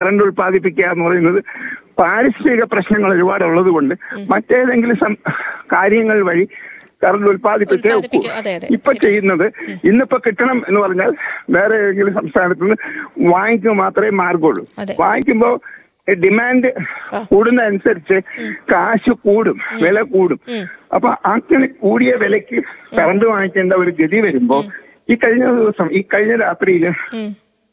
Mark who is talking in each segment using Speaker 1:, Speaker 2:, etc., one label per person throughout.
Speaker 1: Current ഉൽപ്പാദിപ്പിക്കുക എന്ന് പറയുന്നത് പാരിസ്ഥിതിക പ്രശ്നങ്ങൾ ഒരുപാട് ഉള്ളത് കൊണ്ട് മറ്റേതെങ്കിലും സം- കാര്യങ്ങൾ വഴി കറണ്ട് ഉൽപ്പാദിപ്പിച്ചേ ഒക്കൂ.
Speaker 2: ഉൽപ്പാദിപ്പിക്കും. അതെ, അതെ.
Speaker 1: ഇപ്പൊ ചെയ്യുന്നത് ഇന്നിപ്പോ കിട്ടണം എന്ന് പറഞ്ഞാൽ വേറെ ഏതെങ്കിലും സംസ്ഥാനത്ത് നിന്ന് വാങ്ങിക്കുക മാത്രമേ മാർഗമുള്ളൂ
Speaker 2: അതെ.
Speaker 1: വാങ്ങിക്കുമ്പോ ഡിമാൻഡ് കൂടുന്നതനുസരിച്ച് കാശ് കൂടും വില കൂടും അപ്പൊ അങ്ങനെ കൂടിയ വിലക്ക് കറണ്ട് വാങ്ങിക്കേണ്ട ഒരു ഗതി വരുമ്പോ ഈ കഴിഞ്ഞ ദിവസം ഈ കഴിഞ്ഞ രാത്രിയില്
Speaker 2: ഉം.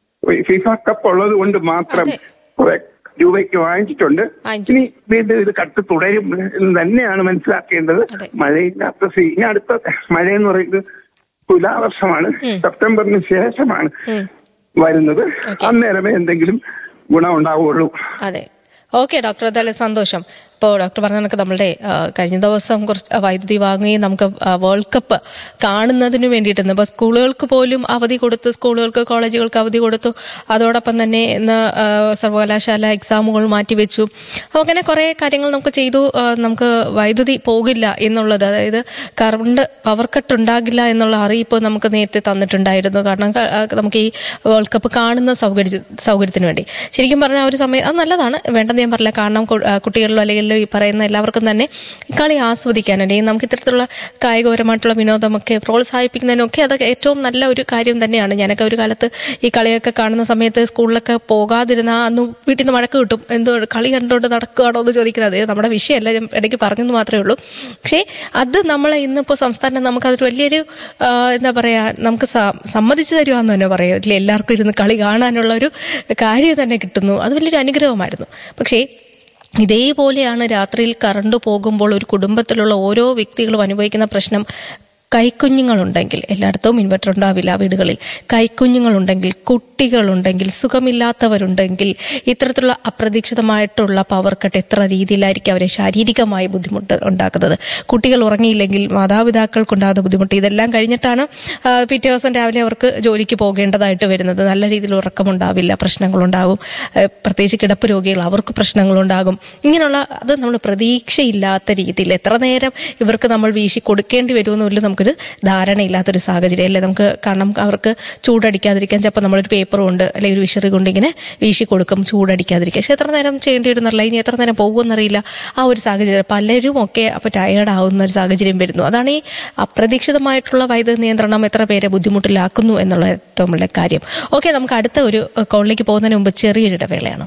Speaker 1: ഫിഫ കപ്പ് ഉള്ളത് കൊണ്ട് മാത്രം
Speaker 2: അതെ.
Speaker 1: കുറെ രൂപയ്ക്ക് വാങ്ങിച്ചിട്ടുണ്ട്
Speaker 2: വാങ്ങിച്ചു.
Speaker 1: ഇനി വീണ്ടും ഇത് കട്ട് തുടരും എന്ന് തന്നെയാണ് മനസ്സിലാക്കേണ്ടത്
Speaker 2: അതെ.
Speaker 1: മഴയില്ലാത്ത സീ- ഇനി അടുത്ത മഴ എന്ന് പറയുന്നത് തുലാവർഷമാണ് സെപ്റ്റംബറിന് ശേഷമാണ്
Speaker 2: ഉം.
Speaker 1: വരുന്നത്
Speaker 2: ഓക്കേ.
Speaker 1: അന്നേരമേ എന്തെങ്കിലും ഗുണം ഉണ്ടാവുകയുള്ളൂ
Speaker 2: അതെ ഓക്കെ ഡോക്ടർ എന്തായാലും സന്തോഷം ഇപ്പോൾ ഡോക്ടർ പറഞ്ഞ കണക്ക് നമ്മളുടെ ആ, കഴിഞ്ഞ ദിവസം കുറച്ച് ആ, വൈദ്യുതി വാങ്ങുകയും നമുക്ക് ആ, വേൾഡ് കപ്പ് കാണുന്നതിന് വേണ്ടിയിട്ട് ഇപ്പോൾ സ്കൂളുകൾക്ക് പോലും അവധി കൊടുത്തു സ്കൂളുകൾക്ക് കോളേജുകൾക്ക് അവധി കൊടുത്തു അതോടൊപ്പം തന്നെ ഇന്ന് ആ, സർവകലാശാല എക്സാമുകൾ മാറ്റിവെച്ചു അപ്പോൾ അങ്ങനെ കുറേ കാര്യങ്ങൾ നമുക്ക് ചെയ്തു ആ, നമുക്ക് വൈദ്യുതി പോകില്ല എന്നുള്ളത് അതായത് കറണ്ട് പവർ കട്ട് ഉണ്ടാകില്ല എന്നുള്ള അറിയിപ്പ് നമുക്ക് നേരത്തെ തന്നിട്ടുണ്ടായിരുന്നു കാരണം ക- ആ, നമുക്ക് ഈ വേൾഡ് കപ്പ് കാണുന്ന സൗകര്യ സൗകര്യത്തിന് വേണ്ടി ശരിക്കും പറഞ്ഞാൽ ആ ഒരു സമയം അത് നല്ലതാണ് വേണ്ടെന്ന് ഞാൻ പറഞ്ഞില്ല കാരണം കു- ആ, കുട്ടികളിലോ അല്ലെങ്കിൽ ഈ പറയുന്ന എല്ലാവർക്കും തന്നെ കളി ആസ്വദിക്കാൻ അല്ലെങ്കിൽ നമുക്ക് ഇത്തരത്തിലുള്ള കായികപരമായിട്ടുള്ള വിനോദമൊക്കെ പ്രോത്സാഹിപ്പിക്കുന്നതിനൊക്കെ അതൊക്കെ ഏറ്റവും നല്ല ഒരു കാര്യം തന്നെയാണ് ഞാനൊക്കെ ഒരു കാലത്ത് ഈ കളിയൊക്കെ കാണുന്ന സമയത്ത് സ്കൂളിലൊക്കെ പോകാതിരുന്ന അന്ന് വീട്ടിൽ നിന്ന് വഴക്ക് കിട്ടും എന്തോ കളി കണ്ടുകൊണ്ട് നടക്കുകയാണോ എന്ന് ചോദിക്കുന്നത് അത് നമ്മുടെ വിഷയമല്ല ഞാൻ ഇടയ്ക്ക് പറഞ്ഞെന്ന് മാത്രമേ ഉള്ളൂ പക്ഷേ അത് നമ്മളെ ഇന്നിപ്പോൾ സംസ്ഥാനം നമുക്കതൊരു വലിയൊരു ആ, എന്താ പറയുക നമുക്ക് സ- സമ്മതിച്ചു തരുവാന്ന് തന്നെ പറയാം ഇല്ലേ എല്ലാവർക്കും ഇരുന്ന് കളി കാണാനുള്ള ഒരു കാര്യം തന്നെ കിട്ടുന്നു അത് വലിയൊരു അനുഗ്രഹമായിരുന്നു പക്ഷേ ഇതേപോലെയാണ് രാത്രിയിൽ കറണ്ട് പോകുമ്പോൾ ഒരു കുടുംബത്തിലുള്ള ഓരോ വ്യക്തികളും അനുഭവിക്കുന്ന പ്രശ്നം കൈക്കുഞ്ഞുങ്ങളുണ്ടെങ്കിൽ എല്ലായിടത്തും ഇൻവെർട്ടർ ഉണ്ടാവില്ല വീടുകളിൽ കൈക്കുഞ്ഞുങ്ങളുണ്ടെങ്കിൽ കുട്ടികളുണ്ടെങ്കിൽ സുഖമില്ലാത്തവരുണ്ടെങ്കിൽ ഇത്തരത്തിലുള്ള അപ്രതീക്ഷിതമായിട്ടുള്ള പവർ കട്ട് എത്ര രീതിയിലായിരിക്കും അവരെ ശാരീരികമായി ബുദ്ധിമുട്ട് ഉണ്ടാക്കുന്നത് കുട്ടികൾ ഉറങ്ങിയില്ലെങ്കിൽ മാതാപിതാക്കൾക്കുണ്ടാകുന്ന ബുദ്ധിമുട്ട് ഇതെല്ലാം കഴിഞ്ഞിട്ടാണ് ആ, പിറ്റേ ദിവസം രാവിലെ അവർക്ക് ജോലിക്ക് പോകേണ്ടതായിട്ട് വരുന്നത് നല്ല രീതിയിൽ ഉറക്കമുണ്ടാവില്ല പ്രശ്നങ്ങളുണ്ടാകും ആ, പ്രത്യേകിച്ച് കിടപ്പ് രോഗികൾ അവർക്ക് പ്രശ്നങ്ങളുണ്ടാകും ഇങ്ങനെയുള്ള അത് നമ്മൾ പ്രതീക്ഷയില്ലാത്ത രീതിയിൽ എത്ര നേരം ഇവർക്ക് നമ്മൾ വീശി കൊടുക്കേണ്ടി വരുമെന്നില്ല നമുക്കൊരു ധാരണയില്ലാത്തൊരു സാഹചര്യം അല്ലേ നമുക്ക് കാരണം അവർക്ക് ചൂടടിക്കാതിരിക്കാൻ ചിലപ്പോൾ നമ്മളൊരു പേപ്പർ കൊണ്ട് അല്ലെങ്കിൽ ഒരു വിഷറി കൊണ്ട് ഇങ്ങനെ വീശി കൊടുക്കും ചൂടടിക്കാതിരിക്കാൻ പക്ഷെ എത്ര നേരം ചെയ്യേണ്ടി വരുന്നറിയില്ല ഇനി എത്ര നേരം പോകുമെന്നറിയില്ല ആ ഒരു സാഹചര്യം പലരും ഒക്കെ അപ്പോൾ ടയേർഡ് ആവുന്ന ഒരു സാഹചര്യം വരുന്നു അതാണ് ഈ അപ്രതീക്ഷിതമായിട്ടുള്ള വൈദ്യുതി നിയന്ത്രണം എത്ര പേരെ ബുദ്ധിമുട്ടിലാക്കുന്നു എന്നുള്ള ഏറ്റവും വലിയ കാര്യം ഓക്കെ നമുക്ക് അടുത്ത ഒരു കോളിലേക്ക് പോകുന്നതിന് മുമ്പ് ചെറിയൊരു ഇടവേളയാണ്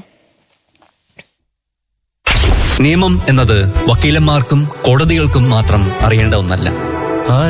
Speaker 3: നിയമം എന്നത് വക്കീലന്മാർക്കും കോടതികൾക്കും മാത്രം അറിയേണ്ട ഒന്നല്ല